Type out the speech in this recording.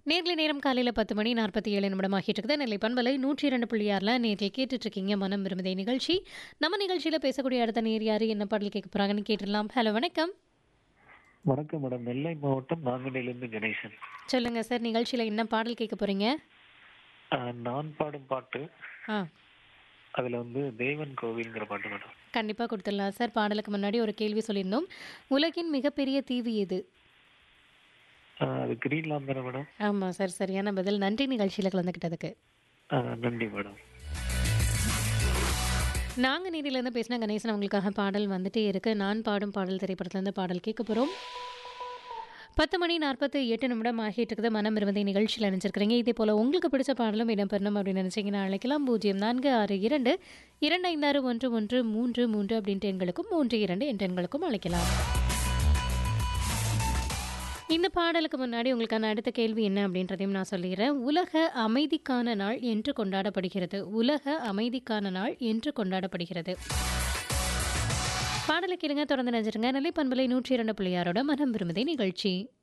நேர்களை நேரம் காலையில் பத்து மணி நாற்பத்தி ஏழு நிமிடம் ஆகிட்டு இருக்குது நெல்லை பண்பலை நூற்றி இரண்டு புள்ளி ஆறில் நேரில் கேட்டுட்டு இருக்கீங்க மனம் விரும்புதை நிகழ்ச்சி நம்ம நிகழ்ச்சியில் பேசக்கூடிய அடுத்த நேர் யாரு என்ன பாடல் கேட்க போறாங்கன்னு கேட்டுடலாம் ஹலோ வணக்கம் வணக்கம் மேடம் நெல்லை மாவட்டம் நாங்குநேரிலிருந்து கணேசன் சொல்லுங்க சார் நிகழ்ச்சியில் என்ன பாடல் கேட்க போறீங்க ஆஹ் நான் பாடும் பாட்டு ஆ அதுல வந்து தேவன் கோவில்ங்கிற பாட்டு மேடம் கண்டிப்பாக கொடுத்துடலாம் சார் பாடலுக்கு முன்னாடி ஒரு கேள்வி சொல்லியிருந்தோம் உலகின் மிகப்பெரிய தீவு எது ஆஹ் அது கிரீன்லாந்து தானே மேடம் ஆமாம் சார் சரியான பதில் நன்றி நிகழ்ச்சியில் கலந்துக்கிட்டதுக்கு ஆஹ் நன்றி மேடம் நாங்கள் நீதியிலேருந்து பேசின கணேசன் அவங்களுக்காக பாடல் வந்துட்டே இருக்கு நான் பாடும் பாடல் திரைப்படத்துலேருந்து பாடல் கேட்க போகிறோம் பத்து மணி நாற்பத்து எட்டு நிமிடம் ஆகிட்டு இருக்குது மனம் விரும்பதை நிகழ்ச்சியில் நினைச்சிருக்கிறீங்க இதே போல் உங்களுக்கு பிடிச்ச பாடலும் இடம்பெறணும் அப்படின்னு நினச்சிங்கன்னா அழைக்கலாம் பூஜ்ஜியம் நான்கு ஆறு இரண்டு இரண்டு ஐந்தாறு ஒன்று ஒன்று மூன்று மூன்று அப்படின்ட்டு எண்களுக்கும் மூன்று இரண்டு என்ற எண்களுக்கும் அழைக்கலாம் இந்த பாடலுக்கு முன்னாடி உங்களுக்கான அடுத்த கேள்வி என்ன அப்படின்றதையும் நான் சொல்லிடுறேன் உலக அமைதிக்கான நாள் என்று கொண்டாடப்படுகிறது உலக அமைதிக்கான நாள் என்று கொண்டாடப்படுகிறது பாடலை கேளுங்க தொடர்ந்து நினைச்சிருங்க நிலை பண்பலை நூற்றி இரண்டு புள்ளியாரோட மனம் விரும்புதை நிகழ்ச்சி